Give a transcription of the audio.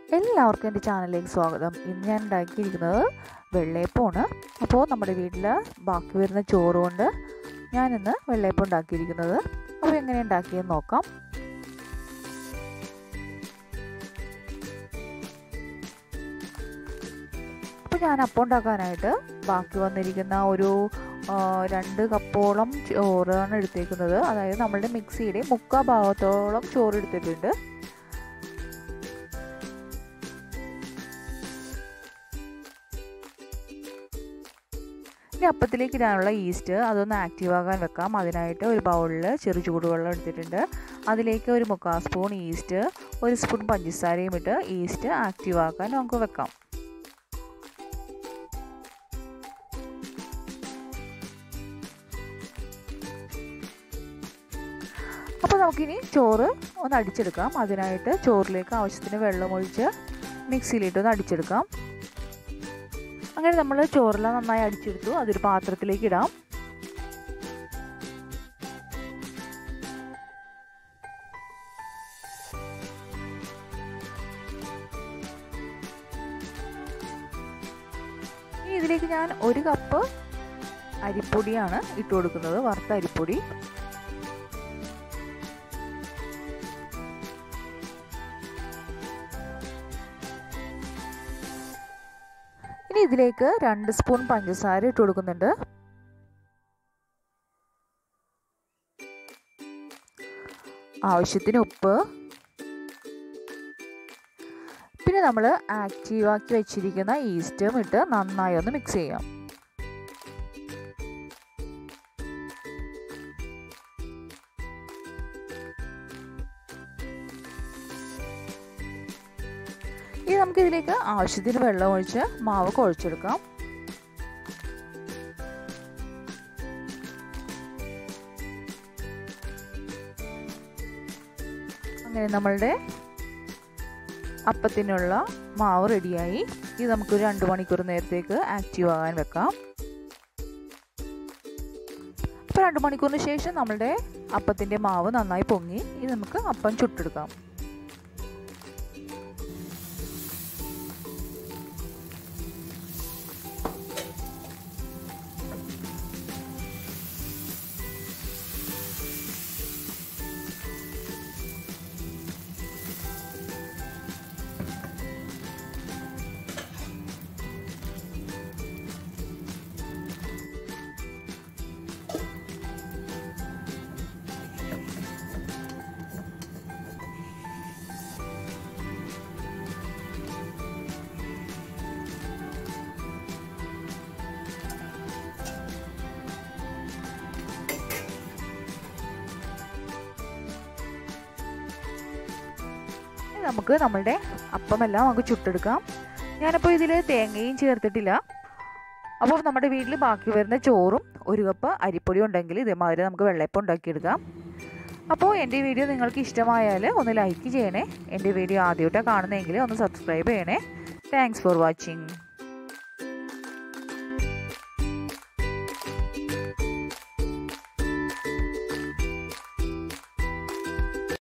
എല്ലാവർക്കും എൻ്റെ ചാനലിലേക്ക് സ്വാഗതം ഇന്ന് ഞാൻ ഉണ്ടാക്കിയിരിക്കുന്നത് വെള്ളയപ്പമാണ് അപ്പോൾ നമ്മുടെ വീട്ടിൽ ബാക്കി വരുന്ന ചോറ് കൊണ്ട് ഞാനിന്ന് വെള്ളയപ്പം ഉണ്ടാക്കിയിരിക്കുന്നത് അപ്പോൾ എങ്ങനെ ഉണ്ടാക്കിയെന്ന് നോക്കാം അപ്പോൾ ഞാൻ അപ്പം ഉണ്ടാക്കാനായിട്ട് ബാക്കി വന്നിരിക്കുന്ന ഒരു രണ്ട് കപ്പോളം ചോറാണ് എടുത്തേക്കുന്നത് അതായത് നമ്മളുടെ മിക്സിയുടെ മുക്കാ ഭാഗത്തോളം ചോറ് എടുത്തിട്ടുണ്ട് ഇനി അപ്പത്തിലേക്ക് ഇടാനുള്ള ഈസ്റ്റ് അതൊന്ന് ആക്റ്റീവ് ആകാൻ വെക്കാം അതിനായിട്ട് ഒരു ബൗളിൽ ചെറു ചൂടുവെള്ളം എടുത്തിട്ടുണ്ട് അതിലേക്ക് ഒരു മുക്കാൽ സ്പൂൺ ഈസ്റ്റ് ഒരു സ്പൂൺ പഞ്ചസാരയും ഇട്ട് ഈസ്റ്റ് ആക്റ്റീവ് ആക്കാൻ നമുക്ക് വെക്കാം അപ്പോൾ നമുക്കിനി ചോറ് ഒന്ന് അടിച്ചെടുക്കാം അതിനായിട്ട് ചോറിലേക്ക് ആവശ്യത്തിന് വെള്ളം ഒഴിച്ച് മിക്സിയിലിട്ട് ഒന്ന് അടിച്ചെടുക്കാം അങ്ങനെ നമ്മൾ ചോറെല്ലാം നന്നായി അടിച്ചെടുത്തു അതൊരു പാത്രത്തിലേക്ക് ഇടാം ഇനി ഇതിലേക്ക് ഞാൻ ഒരു കപ്പ് അരിപ്പൊടിയാണ് ഇട്ട് കൊടുക്കുന്നത് വറുത്ത അരിപ്പൊടി ഇനി ഇതിലേക്ക് രണ്ട് സ്പൂൺ പഞ്ചസാര ഇട്ട് കൊടുക്കുന്നുണ്ട് ആവശ്യത്തിന് ഉപ്പ് പിന്നെ നമ്മൾ ആക്റ്റീവാക്കി വെച്ചിരിക്കുന്ന ഈസ്റ്റും ഇട്ട് നന്നായി ഒന്ന് മിക്സ് ചെയ്യാം ഇനി നമുക്ക് ഇതിലേക്ക് ആവശ്യത്തിന് വെള്ളം ഒഴിച്ച് മാവ് കുഴച്ചെടുക്കാം അങ്ങനെ നമ്മളുടെ അപ്പത്തിനുള്ള മാവ് റെഡിയായി ഇത് നമുക്ക് രണ്ട് മണിക്കൂർ നേരത്തേക്ക് ആക്റ്റീവ് ആകാൻ വെക്കാം അപ്പോൾ രണ്ട് മണിക്കൂറിന് ശേഷം നമ്മളുടെ അപ്പത്തിൻ്റെ മാവ് നന്നായി പൊങ്ങി ഇത് നമുക്ക് അപ്പം ചുട്ടെടുക്കാം നമുക്ക് നമ്മളുടെ അപ്പമെല്ലാം നമുക്ക് ചുട്ടെടുക്കാം ഞാനിപ്പോൾ ഇതിൽ തേങ്ങയും ചേർത്തിട്ടില്ല അപ്പോൾ നമ്മുടെ വീട്ടിൽ ബാക്കി വരുന്ന ചോറും ഒരു കപ്പ് അരിപ്പൊടി ഉണ്ടെങ്കിൽ ഇതേമാതിരി നമുക്ക് വെള്ളയപ്പം ഉണ്ടാക്കിയെടുക്കാം അപ്പോൾ എൻ്റെ വീഡിയോ നിങ്ങൾക്ക് ഇഷ്ടമായാൽ ഒന്ന് ലൈക്ക് ചെയ്യണേ എൻ്റെ വീഡിയോ ആദ്യമായിട്ടാണ് കാണുന്നതെങ്കിൽ ഒന്ന് സബ്സ്ക്രൈബ് ചെയ്യണേ താങ്ക്സ് ഫോർ വാച്ചിങ്